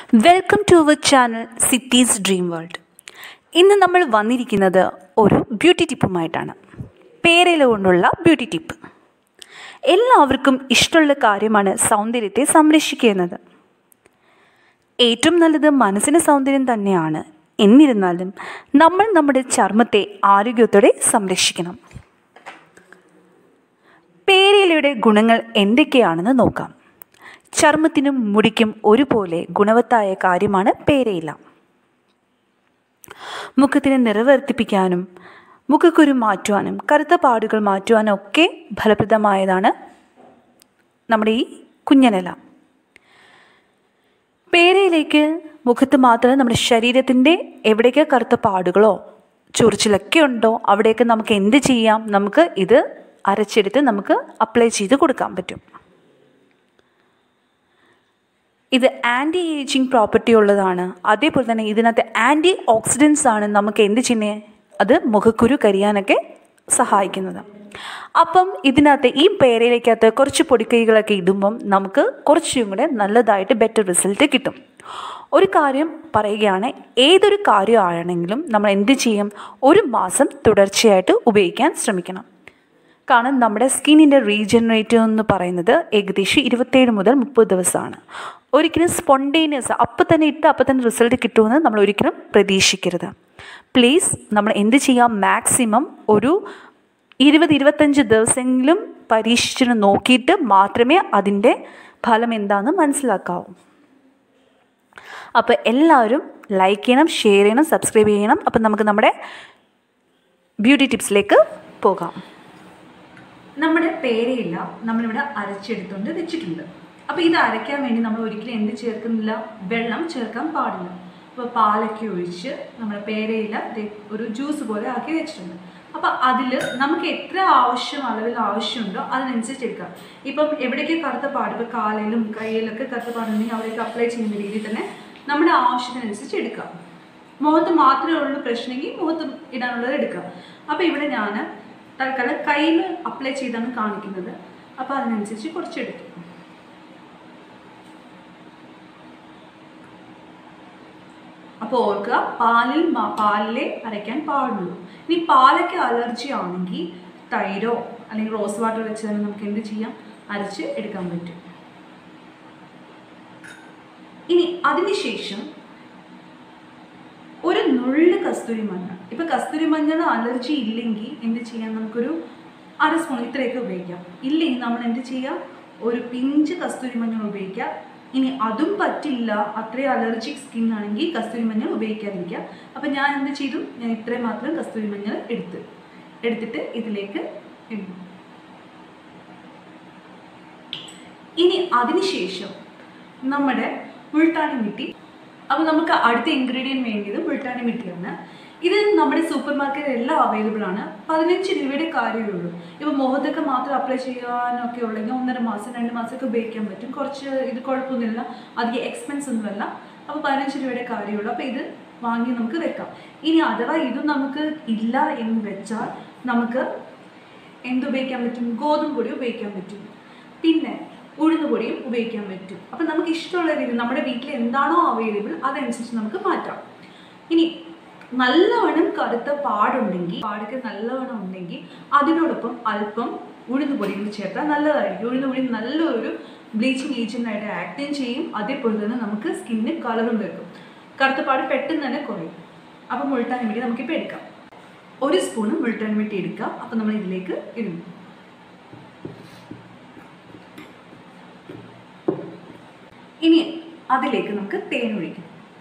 welcome to our channel cities dream world ഇന്ന് നമ്മൾ വന്നിരിക്കുന്നത് ഒരു ബ്യൂട്ടി ടിപ്പുമായിട്ടാണ് പേരയില കൊണ്ടുള്ള ബ്യൂട്ടി ടിപ്പ് എല്ലാവർക്കും ഇഷ്ടമുള്ള കാര്യമാണ് സൗന്ദര്യത്തെ സംരക്ഷിക്കുക എന്നത് ഏറ്റവും നല്ലത് മനസ്സിന് സൗന്ദര്യം തന്നെയാണ് എന്നിരുന്നാലും നമ്മൾ നമ്മുടെ ചർമ്മത്തെ ആരോഗ്യത്തോടെ സംരക്ഷിക്കണം പേരയിലയുടെ ഗുണങ്ങൾ എന്തൊക്കെയാണെന്ന് നോക്കാം ചർമ്മത്തിനും മുടിക്കും ഒരുപോലെ ഗുണവത്തായ കാര്യമാണ് പേരയില മുഖത്തിന് നിറവർത്തിപ്പിക്കാനും മുഖക്കുരു മാറ്റുവാനും കറുത്ത പാടുകൾ മാറ്റുവാനും ഒക്കെ ഫലപ്രദമായതാണ് നമ്മുടെ ഈ കുഞ്ഞനില പേരയിലേക്ക് മുഖത്ത് മാത്രമേ നമ്മുടെ ശരീരത്തിൻ്റെ എവിടെയൊക്കെ കറുത്ത പാടുകളോ ചൊറിച്ചിലൊക്കെ ഉണ്ടോ അവിടെയൊക്കെ നമുക്ക് എന്ത് ചെയ്യാം നമുക്ക് ഇത് അരച്ചെടുത്ത് നമുക്ക് അപ്ലൈ ചെയ്ത് കൊടുക്കാൻ പറ്റും ഇത് ആൻറ്റി ഏജിങ് പ്രോപ്പർട്ടി ഉള്ളതാണ് അതേപോലെ തന്നെ ഇതിനകത്ത് ആൻറ്റി ഓക്സിഡൻസ് ആണ് നമുക്ക് എന്ത് ചെയ്യുന്നത് അത് മുഖക്കുരു കരിയാനൊക്കെ സഹായിക്കുന്നത് അപ്പം ഇതിനകത്ത് ഈ പേരയിലേക്കകത്ത് കുറച്ച് പൊടിക്കൈകളൊക്കെ ഇടുമ്പം നമുക്ക് കുറച്ചും കൂടെ നല്ലതായിട്ട് ബെറ്റർ റിസൾട്ട് കിട്ടും ഒരു കാര്യം പറയുകയാണ് ഏതൊരു കാര്യമാണെങ്കിലും നമ്മൾ എന്ത് ചെയ്യും ഒരു മാസം തുടർച്ചയായിട്ട് ഉപയോഗിക്കാൻ ശ്രമിക്കണം കാരണം നമ്മുടെ സ്കിന്നിൻ്റെ റീജനറേറ്റീവ് എന്ന് പറയുന്നത് ഏകദേശം ഇരുപത്തേഴ് മുതൽ മുപ്പത് ദിവസമാണ് ഒരിക്കലും സ്പോണ്ടേനിയസ് അപ്പം തന്നെ ഇട്ട് അപ്പം തന്നെ റിസൾട്ട് കിട്ടുമെന്ന് നമ്മൾ ഒരിക്കലും പ്രതീക്ഷിക്കരുത് പ്ലീസ് നമ്മൾ എന്ത് ചെയ്യാം മാക്സിമം ഒരു ഇരുപത് ഇരുപത്തഞ്ച് ദിവസമെങ്കിലും പരീക്ഷിച്ചിട്ട് നോക്കിയിട്ട് മാത്രമേ അതിൻ്റെ ഫലം എന്താണെന്ന് മനസ്സിലാക്കാവൂ അപ്പോൾ എല്ലാവരും ലൈക്ക് ചെയ്യണം ഷെയർ ചെയ്യണം സബ്സ്ക്രൈബ് ചെയ്യണം അപ്പം നമുക്ക് നമ്മുടെ ബ്യൂട്ടി ടിപ്സിലേക്ക് പോകാം നമ്മുടെ പേരയില്ല നമ്മളിവിടെ അരച്ചെടുത്തുകൊണ്ട് വെച്ചിട്ടുണ്ട് അപ്പോൾ ഇത് അരയ്ക്കാൻ വേണ്ടി നമ്മൾ ഒരിക്കലും എന്ത് ചേർക്കുന്നില്ല വെള്ളം ചേർക്കാൻ പാടില്ല അപ്പോൾ പാലൊക്കെ ഒഴിച്ച് നമ്മുടെ പേരയില ഒരു ജ്യൂസ് പോലെ ആക്കി വെച്ചിട്ടുണ്ട് അപ്പോൾ അതിൽ നമുക്ക് എത്ര ആവശ്യം അളവിൽ ആവശ്യമുണ്ടോ അതിനനുസരിച്ച് എടുക്കാം ഇപ്പം എവിടേക്ക് കറുത്ത പാട് ഇപ്പോൾ കാലിലും കയ്യിലൊക്കെ കറുത്ത പാടുണ്ടെങ്കിൽ അവിടേക്ക് അപ്ലൈ ചെയ്യുന്ന രീതിയിൽ തന്നെ നമ്മുടെ ആവശ്യത്തിനനുസരിച്ച് എടുക്കാം മുഖത്ത് മാത്രമേ ഉള്ളൂ പ്രശ്നമെങ്കിൽ മുഖത്ത് ഇടാനുള്ളത് എടുക്കാം അപ്പോൾ ഇവിടെ ഞാൻ തൽക്കാലം കയ്യിൽ അപ്ലൈ ചെയ്താണ് കാണിക്കുന്നത് അപ്പോൾ അതിനനുസരിച്ച് കുറച്ചെടുത്തു അപ്പോൾ ഓർക്കുക പാലിൽ പാലിലെ അരയ്ക്കാൻ പാടുള്ളൂ ഇനി പാലൊക്കെ അലർജി ആണെങ്കിൽ തൈരോ അല്ലെങ്കിൽ റോസ് വാട്ടർ വെച്ച് തന്നെ നമുക്ക് എന്ത് ചെയ്യാം അരച്ച് എടുക്കാൻ പറ്റും ഇനി അതിനുശേഷം ഒരു നുള്ള് കസ്തൂരി മഞ്ഞൾ ഇപ്പൊ കസ്തൂരി മഞ്ഞൾ അലർജി ഇല്ലെങ്കിൽ എന്ത് ചെയ്യാം നമുക്കൊരു അര സ്പൂൺ ഇത്രയൊക്കെ ഉപയോഗിക്കാം ഇല്ലെങ്കിൽ നമ്മൾ എന്ത് ചെയ്യാം ഒരു പിഞ്ച് കസ്തൂരി മഞ്ഞൾ ഉപയോഗിക്കാം ഇനി അതും പറ്റില്ല അത്രയും അലർജിക് സ്കിൻ ആണെങ്കിൽ കസ്തൂരി മഞ്ഞൾ ഉപയോഗിക്കാതിരിക്കുക അപ്പം ഞാൻ എന്ത് ചെയ്തു ഞാൻ ഇത്രയും മാത്രം കസ്തൂരി മഞ്ഞൾ എടുത്ത് എടുത്തിട്ട് ഇതിലേക്ക് ഇടുന്നു ഇനി അതിനുശേഷം നമ്മുടെ മുൾട്ടാണി മിട്ടി അപ്പോൾ നമുക്ക് അടുത്ത ഇൻഗ്രീഡിയൻറ്റ് വേണ്ടിയത് മുൾട്ടാണി മിട്ടിയാണ് ഇത് നമ്മുടെ സൂപ്പർ മാർക്കറ്റിൽ എല്ലാം അവൈലബിൾ ആണ് പതിനഞ്ച് രൂപയുടെ കാര്യമേ ഉള്ളൂ ഇപ്പോൾ മുഖത്തൊക്കെ മാത്രം അപ്ലൈ ചെയ്യാനൊക്കെ ഉള്ളെങ്കിൽ ഒന്നര മാസം രണ്ട് മാസമൊക്കെ ഉപയോഗിക്കാൻ പറ്റും കുറച്ച് ഇത് കുഴപ്പമൊന്നുമില്ല അധികം എക്സ്പെൻസ് ഒന്നുമല്ല അപ്പോൾ പതിനഞ്ച് രൂപയുടെ കാര്യമുള്ളൂ അപ്പോൾ ഇത് വാങ്ങി നമുക്ക് വെക്കാം ഇനി അഥവാ ഇത് നമുക്ക് ഇല്ല എന്ന് വെച്ചാൽ നമുക്ക് എന്തുപയോഗിക്കാൻ പറ്റും ഗോതമ്പ് പൊടി ഉപയോഗിക്കാൻ പറ്റും പിന്നെ ഉഴുന്ന് പൊടിയും ഉപയോഗിക്കാൻ പറ്റും അപ്പം നമുക്ക് ഇഷ്ടമുള്ള രീതി നമ്മുടെ വീട്ടിൽ എന്താണോ അവൈലബിൾ അതനുസരിച്ച് നമുക്ക് മാറ്റാം ഇനി നല്ലവണ്ണം കറുത്ത പാടുണ്ടെങ്കിൽ പാടൊക്കെ നല്ലവണ്ണം ഉണ്ടെങ്കിൽ അതിനോടൊപ്പം അല്പം ഉഴുന്ന് പൊടിയും ചേർത്താൽ നല്ലതായിരിക്കും ഉഴുന്ന് പൊടി നല്ലൊരു ബ്ലീച്ചിങ് ഏജൻ്റായിട്ട് ആക്ടും ചെയ്യും അതേപോലെ തന്നെ നമുക്ക് സ്കിന്നിന് കളറും വെക്കും കറുത്ത പാട് പെട്ടെന്ന് തന്നെ കുറയും അപ്പോൾ മുൾട്ടാൻ വേണ്ടി നമുക്കിപ്പോൾ എടുക്കാം ഒരു സ്പൂണ് മുൾട്ടാൻ വേണ്ടി എടുക്കാം അപ്പോൾ നമ്മൾ ഇതിലേക്ക് ഇടുന്നു ഇനി അതിലേക്ക് നമുക്ക് തേൻ ഒഴിക്കാം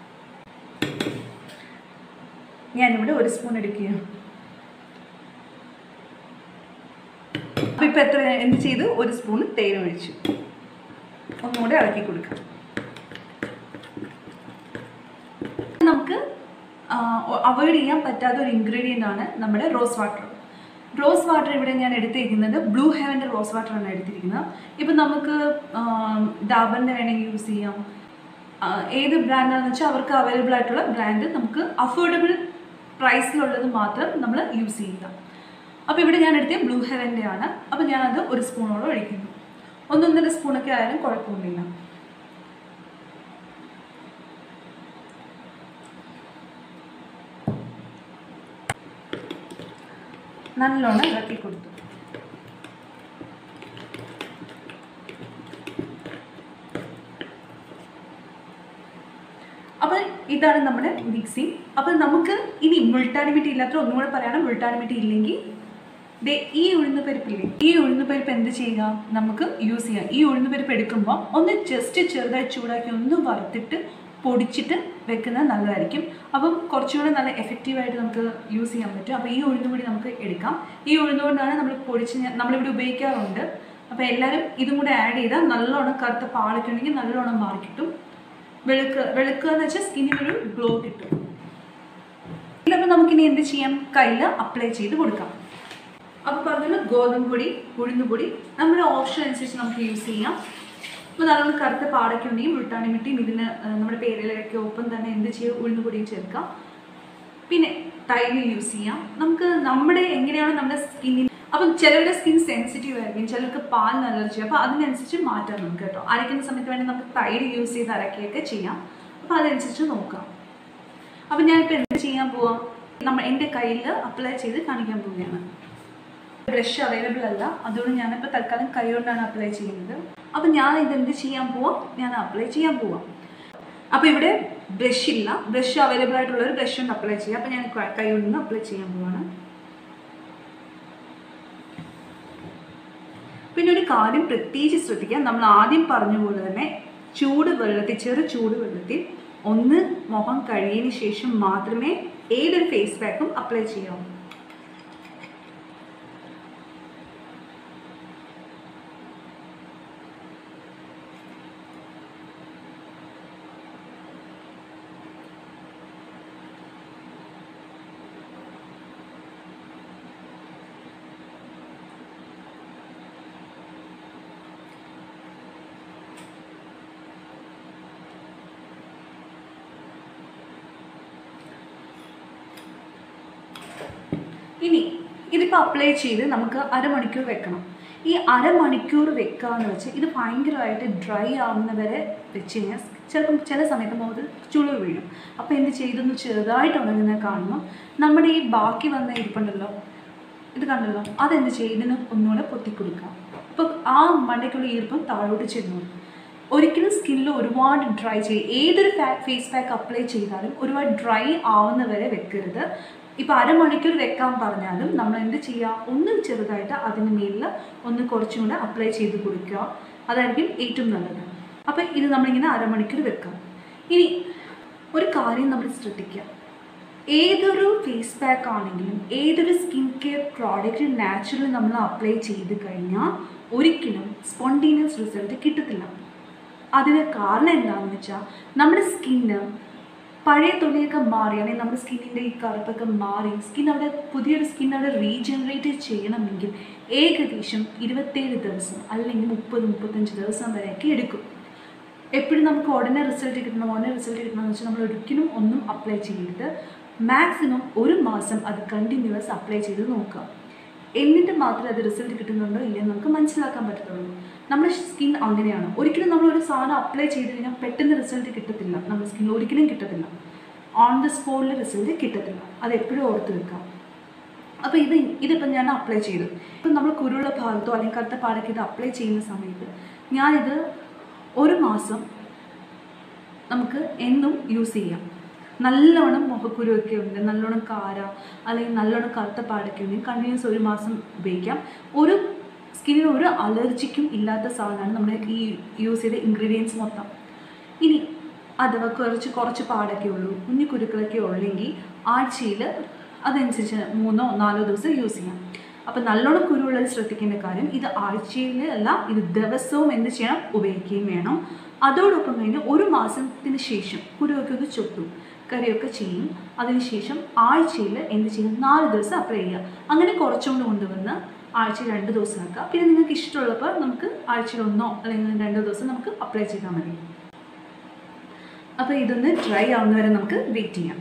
ഞാനിവിടെ ഒരു സ്പൂൺ എടുക്കുക അപ്പോൾ ഇപ്പോൾ എത്ര എന്ത് ചെയ്തു ഒരു സ്പൂൺ തേൻ ഒഴിച്ചു ഒന്നുകൂടെ ഇളക്കി കൊടുക്കാം നമുക്ക് അവോയ്ഡ് ചെയ്യാൻ പറ്റാത്ത ഒരു ഇൻഗ്രീഡിയൻ്റ് ആണ് നമ്മുടെ റോസ് വാട്ടർ റോസ് വാട്ടർ ഇവിടെ ഞാൻ എടുത്തിരിക്കുന്നത് ബ്ലൂ ഹെവൻ്റെ റോസ് വാട്ടറാണ് എടുത്തിരിക്കുന്നത് ഇപ്പം നമുക്ക് ഡാബറിൻ്റെ വേണമെങ്കിൽ യൂസ് ചെയ്യാം ഏത് ബ്രാൻഡാണെന്ന് വെച്ചാൽ അവർക്ക് അവൈലബിൾ ആയിട്ടുള്ള ബ്രാൻഡ് നമുക്ക് അഫോർഡബിൾ പ്രൈസിലുള്ളത് മാത്രം നമ്മൾ യൂസ് ചെയ്യുക അപ്പോൾ ഇവിടെ ഞാൻ എടുത്തത് ബ്ലൂ ഹെവൻ്റെ ആണ് അപ്പോൾ ഞാനത് ഒരു സ്പൂണോളം ഒഴിക്കുന്നു ഒന്നൊന്നര സ്പൂണൊക്കെ ആയാലും കുഴപ്പമൊന്നുമില്ല നല്ലോണം ഇളക്കി കൊടുത്തു അപ്പോൾ ഇതാണ് നമ്മുടെ മിക്സിങ് അപ്പോൾ നമുക്ക് ഇനി മുൾട്ടാനിമിറ്റി ഇല്ലാത്ത ഒന്നും കൂടെ പറയണം മുൾട്ടാനിമിറ്റി ഇല്ലെങ്കിൽ ദേ ഈ ഉഴുന്ന് പരിപ്പില്ലേ ഈ ഉഴുന്ന് പരിപ്പ് എന്ത് ചെയ്യുക നമുക്ക് യൂസ് ചെയ്യാം ഈ ഉഴുന്ന് പരിപ്പ് എടുക്കുമ്പോൾ ഒന്ന് ജസ്റ്റ് ചെറുതായി ചൂടാക്കി ഒന്ന് വറുത്തിട്ട് പൊടിച്ചിട്ട് വെക്കുന്നത് നല്ലതായിരിക്കും അപ്പം കുറച്ചുകൂടെ നല്ല എഫക്റ്റീവായിട്ട് നമുക്ക് യൂസ് ചെയ്യാൻ പറ്റും അപ്പോൾ ഈ ഉഴുന്ന് കൂടി നമുക്ക് എടുക്കാം ഈ ഉഴുന്ന് കൊണ്ടാണ് നമ്മൾ പൊടിച്ച് ഞാൻ- നമ്മളിവിടെ ഉപയോഗിക്കാറുണ്ട് അപ്പോൾ എല്ലാവരും ഇതും കൂടെ ആഡ് ചെയ്താൽ നല്ലോണം കറുത്ത പാളൊക്കെ ഉണ്ടെങ്കിൽ നല്ലോണം മാറി കിട്ടും വെളുക്കുക വെളുക്കുക എന്ന് വെച്ചാൽ സ്കിന്നിനൊരു ഗ്ലോ കിട്ടും ഇതിലപ്പോൾ നമുക്കിനി എന്ത് ചെയ്യാം കയ്യിൽ അപ്ലൈ ചെയ്ത് കൊടുക്കാം അപ്പോൾ പറഞ്ഞല്ലോ ഗോതമ്പ് പൊടി ഉഴുന്നുപൊടി നമ്മുടെ ഓപ്ഷൻ അനുസരിച്ച് നമുക്ക് യൂസ് ചെയ്യാം അപ്പോൾ നല്ലോണം കറുത്ത പാടൊക്കെ ഉണ്ടെങ്കിൽ മുൾട്ടാണിമിട്ടിയും ഇതിന് ആ, നമ്മുടെ പേരിലൊക്കെ ഒപ്പം തന്നെ എന്ത് ചെയ്യും ഉഴുന്നുപൊടിയും ചേർക്കാം പിന്നെ തൈര് യൂസ് ചെയ്യാം നമുക്ക് നമ്മുടെ എങ്ങനെയാണോ നമ്മുടെ സ്കിന്നിൽ അപ്പം ചിലരുടെ സ്കിൻ സെൻസിറ്റീവ് ആയിരിക്കും ചിലർക്ക് പാലിന് അലർജി അപ്പോൾ അതിനനുസരിച്ച് മാറ്റാം നമുക്ക് കേട്ടോ അരയ്ക്കുന്ന സമയത്ത് വേണ്ടി നമുക്ക് തൈര് യൂസ് ചെയ്ത് അരക്കുകയൊക്കെ ചെയ്യാം അപ്പോൾ അതനുസരിച്ച് നോക്കാം അപ്പം ഞാനിപ്പോൾ എന്ത് ചെയ്യാൻ പോവാം നമ്മൾ എൻ്റെ കയ്യിൽ അപ്ലൈ ചെയ്ത് കാണിക്കാൻ പോവുകയാണ് ബ്രഷ് അവൈലബിൾ അല്ല അതുകൊണ്ട് ഞാനിപ്പോൾ തൽക്കാലം കൈ കൊണ്ടാണ് അപ്ലൈ ചെയ്യുന്നത് അപ്പം ഞാൻ ഇതെന്ത് ചെയ്യാൻ പോവാം ഞാൻ അപ്ലൈ ചെയ്യാൻ പോവാം അപ്പോൾ ഇവിടെ ബ്രഷ് ഇല്ല ബ്രഷ് അവൈലബിൾ ആയിട്ടുള്ള ഒരു ബ്രഷ് കൊണ്ട് അപ്ലൈ ചെയ്യാം അപ്പോൾ ഞാൻ ക- കൈ കൊണ്ട് അപ്ലൈ ചെയ്യാൻ പോവാണ് പിന്നെ ഒരു കാര്യം പ്രത്യേകിച്ച് ശ്രദ്ധിക്കുക നമ്മൾ ആദ്യം പറഞ്ഞ പോലെ തന്നെ ചൂട് വെള്ളത്തിൽ ചെറു ചൂട് വെള്ളത്തിൽ ഒന്ന് മുഖം കഴിയതിന് ശേഷം മാത്രമേ ഏതൊരു ഫേസ് പാക്കും അപ്ലൈ ചെയ്യാവൂ ഇനി ഇതിപ്പോൾ അപ്ലൈ ചെയ്ത് നമുക്ക് അരമണിക്കൂർ വെക്കണം ഈ അരമണിക്കൂർ വെക്കാന്ന് വെച്ചാൽ ഇത് ഭയങ്കരമായിട്ട് ഡ്രൈ ആവുന്നവരെ വെച്ച് കഴിഞ്ഞാൽ ചിലപ്പം ചില സമയത്ത് മുഖത്ത് ചുളിവ് വീഴും അപ്പോൾ എന്ത് ചെയ്തൊന്ന് ചെറുതായിട്ട് ഉണങ്ങുന്ന കാണുമ്പോൾ നമ്മുടെ ഈ ബാക്കി വന്ന ഇരിപ്പുണ്ടല്ലോ ഇത് കണ്ടല്ലോ അതെന്ത് ചെയ്യും ഇതിന് ഒന്നുകൂടെ പൊത്തിക്കൊടുക്കാം അപ്പോൾ ആ മണ്ടയ്ക്കുള്ള ഈർപ്പം താഴോട്ട് ചെന്നു ഒരിക്കലും സ്കിന്നിൽ ഒരുപാട് ഡ്രൈ ചെയ്യും ഏതൊരു ഫേസ് പാക്ക് അപ്ലൈ ചെയ്താലും ഒരുപാട് ഡ്രൈ ആവുന്നവരെ വെക്കരുത് ഇപ്പോൾ അരമണിക്കൂർ വെക്കാൻ പറഞ്ഞാലും നമ്മൾ എന്ത് ചെയ്യുക ഒന്നും ചെറുതായിട്ട് അതിന് മേലിൽ ഒന്ന് കുറച്ചും കൂടെ അപ്ലൈ ചെയ്ത് കൊടുക്കുക അതായിരിക്കും ഏറ്റവും നല്ലത് അപ്പോൾ ഇത് നമ്മളിങ്ങനെ അരമണിക്കൂർ വെക്കാം ഇനി ഒരു കാര്യം നമ്മൾ ശ്രദ്ധിക്കുക ഏതൊരു ഫേസ് പാക്ക് ആണെങ്കിലും ഏതൊരു സ്കിൻ കെയർ പ്രോഡക്റ്റ് നാച്ചുറലി നമ്മൾ അപ്ലൈ ചെയ്ത് കഴിഞ്ഞാൽ ഒരിക്കലും സ്പോണ്ടീനിയസ് റിസൾട്ട് കിട്ടത്തില്ല അതിന് കാരണം എന്താണെന്ന് വെച്ചാൽ നമ്മുടെ സ്കിന്ന് പഴയ തൊലിയൊക്കെ മാറി അല്ലെങ്കിൽ നമ്മുടെ സ്കിന്നിൻ്റെ ഈ കറുപ്പൊക്കെ മാറി സ്കിൻ അവിടെ പുതിയൊരു സ്കിൻ അവിടെ റീജനറേറ്റ് ചെയ്യണമെങ്കിൽ ഏകദേശം ഇരുപത്തേഴ് ദിവസം അല്ലെങ്കിൽ മുപ്പത് മുപ്പത്തഞ്ച് ദിവസം വരെയൊക്കെ എടുക്കും എപ്പോഴും നമുക്ക് ഉടനെ റിസൾട്ട് കിട്ടണം ഉടനെ റിസൾട്ട് കിട്ടണമെന്ന് വെച്ചാൽ നമ്മൾ ഒരിക്കലും ഒന്നും അപ്ലൈ ചെയ്യരുത് മാക്സിമം ഒരു മാസം അത് കണ്ടിന്യൂസ് അപ്ലൈ ചെയ്ത് നോക്കുക എന്നിട്ട് മാത്രമേ അത് റിസൾട്ട് കിട്ടുന്നുണ്ടോ ഇല്ലയെന്ന് നമുക്ക് മനസ്സിലാക്കാൻ പറ്റത്തുള്ളൂ നമ്മുടെ സ്കിൻ അങ്ങനെയാണ് ഒരിക്കലും നമ്മൾ ഒരു സാധനം അപ്ലൈ ചെയ്ത് കഴിഞ്ഞാൽ പെട്ടെന്ന് റിസൾട്ട് കിട്ടത്തില്ല നമ്മുടെ സ്കിന്നിൽ ഒരിക്കലും കിട്ടത്തില്ല ഓൺ ദ സ്പോട്ടിൽ റിസൾട്ട് കിട്ടത്തില്ല അത് എപ്പോഴും ഓർത്ത് വെക്കാം അപ്പോൾ ഇത് ഇതിപ്പം ഞാൻ അപ്ലൈ ചെയ്തു ഇപ്പം നമ്മൾ കുരുള്ള ഭാഗത്തോ അല്ലെങ്കിൽ കറുത്ത പാടൊക്കെ ഇത് അപ്ലൈ ചെയ്യുന്ന സമയത്ത് ഞാനിത് ഒരു മാസം നമുക്ക് എന്നും യൂസ് ചെയ്യാം നല്ലോണം മുഖക്കുരുവൊക്കെ ഉണ്ട് നല്ലോണം കാര അല്ലെങ്കിൽ നല്ലോണം കറുത്ത പാടൊക്കെ ഉണ്ടെങ്കിൽ കണ്ടിന്യൂസ് ഒരു മാസം ഉപയോഗിക്കാം ഒരു സ്കിന്നിന് ഒരു അലർജിക്കും ഇല്ലാത്ത സാധനമാണ് നമ്മുടെ ഈ യൂസ് ചെയ്ത ഇൻഗ്രീഡിയൻസ് മൊത്തം ഇനി അഥവാ കുറച്ച് കുറച്ച് പാടൊക്കെ ഉള്ളൂ കുഞ്ഞു കുരുക്കളൊക്കെ ഉള്ളെങ്കിൽ ആഴ്ചയിൽ അതനുസരിച്ച് മൂന്നോ നാലോ ദിവസം യൂസ് ചെയ്യാം അപ്പം നല്ലോണം കുരുവുള്ളത് ശ്രദ്ധിക്കേണ്ട കാര്യം ഇത് ആഴ്ചയിൽ അല്ല ഇത് ദിവസവും എന്ത് ചെയ്യണം ഉപയോഗിക്കുകയും വേണം അതോടൊപ്പം കഴിഞ്ഞ് ഒരു മാസത്തിന് ശേഷം കുരുവൊക്കെ ഒന്ന് ചൊട്ടു കറിയൊക്കെ ചെയ്യും അതിനുശേഷം ആഴ്ചയിൽ എന്ത് ചെയ്യും നാല് ദിവസം അപ്ലൈ ചെയ്യുക അങ്ങനെ കുറച്ചുകൊണ്ട് കൊണ്ടുവന്ന് ആഴ്ച രണ്ട് ദിവസം ആക്കുക പിന്നെ നിങ്ങൾക്ക് ഇഷ്ടമുള്ളപ്പോൾ നമുക്ക് ആഴ്ചയിൽ ഒന്നോ അല്ലെങ്കിൽ രണ്ടോ ദിവസം നമുക്ക് അപ്ലൈ ചെയ്താൽ മതി അപ്പോൾ ഇതൊന്ന് ഡ്രൈ ആവുന്നവരെ നമുക്ക് വെയിറ്റ് ചെയ്യാം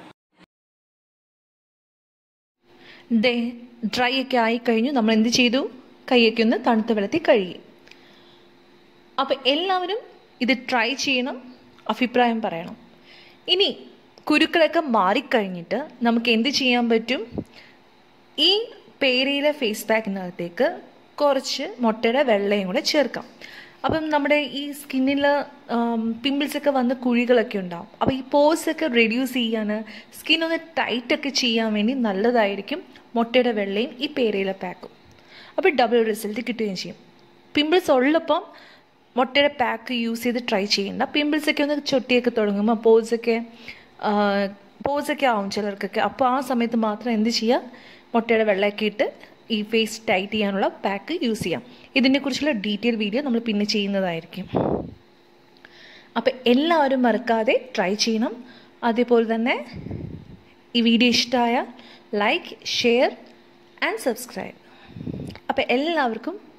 ദേ ഡ്രൈ ഒക്കെ ആയി കഴിഞ്ഞു നമ്മൾ എന്ത് ചെയ്തു കൈയൊക്കെ ഒന്ന് തണുത്ത വെള്ളത്തിൽ കഴുകി അപ്പോൾ എല്ലാവരും ഇത് ട്രൈ ചെയ്യണം അഭിപ്രായം പറയണം ഇനി കുരുക്കളൊക്കെ മാറിക്കഴിഞ്ഞിട്ട് നമുക്ക് എന്ത് ചെയ്യാൻ പറ്റും ഈ പേരയിലെ ഫേസ് പാക്കിനകത്തേക്ക് കുറച്ച് മുട്ടയുടെ വെള്ളയും കൂടെ ചേർക്കാം അപ്പം നമ്മുടെ ഈ സ്കിന്നിൽ പിമ്പിൾസ് ഒക്കെ വന്ന് കുഴികളൊക്കെ ഉണ്ടാവും അപ്പോൾ ഈ പോസ് ഒക്കെ റെഡ്യൂസ് ചെയ്യാൻ സ്കിൻ ഒന്ന് ടൈറ്റ് ഒക്കെ ചെയ്യാൻ വേണ്ടി നല്ലതായിരിക്കും മുട്ടയുടെ വെള്ളയും ഈ പേരയിലെ പാക്കും അപ്പോൾ ഡബിൾ റിസൾട്ട് കിട്ടുകയും ചെയ്യും പിമ്പിൾസ് ഉള്ളപ്പം മുട്ടയുടെ പാക്ക് യൂസ് ചെയ്ത് ട്രൈ ചെയ്യണ്ട പിമ്പിൾസ് ഒക്കെ ഒന്ന് ചൊട്ടിയൊക്കെ തുടങ്ങുമ്പോൾ പോസൊക്കെ പോസൊക്കെ ആവും ചിലർക്കൊക്കെ അപ്പോൾ ആ സമയത്ത് മാത്രം എന്ത് ചെയ്യുക മുട്ടയുടെ വെള്ളമൊക്കെ ഇട്ട് ഈ ഫേസ് ടൈറ്റ് ചെയ്യാനുള്ള പാക്ക് യൂസ് ചെയ്യാം ഇതിനെക്കുറിച്ചുള്ള ഡീറ്റെയിൽ വീഡിയോ നമ്മൾ പിന്നെ ചെയ്യുന്നതായിരിക്കും അപ്പോൾ എല്ലാവരും മറക്കാതെ ട്രൈ ചെയ്യണം അതേപോലെ തന്നെ ഈ വീഡിയോ ഇഷ്ടമായ ലൈക്ക് ഷെയർ ആൻഡ് സബ്സ്ക്രൈബ് അപ്പോൾ എല്ലാവർക്കും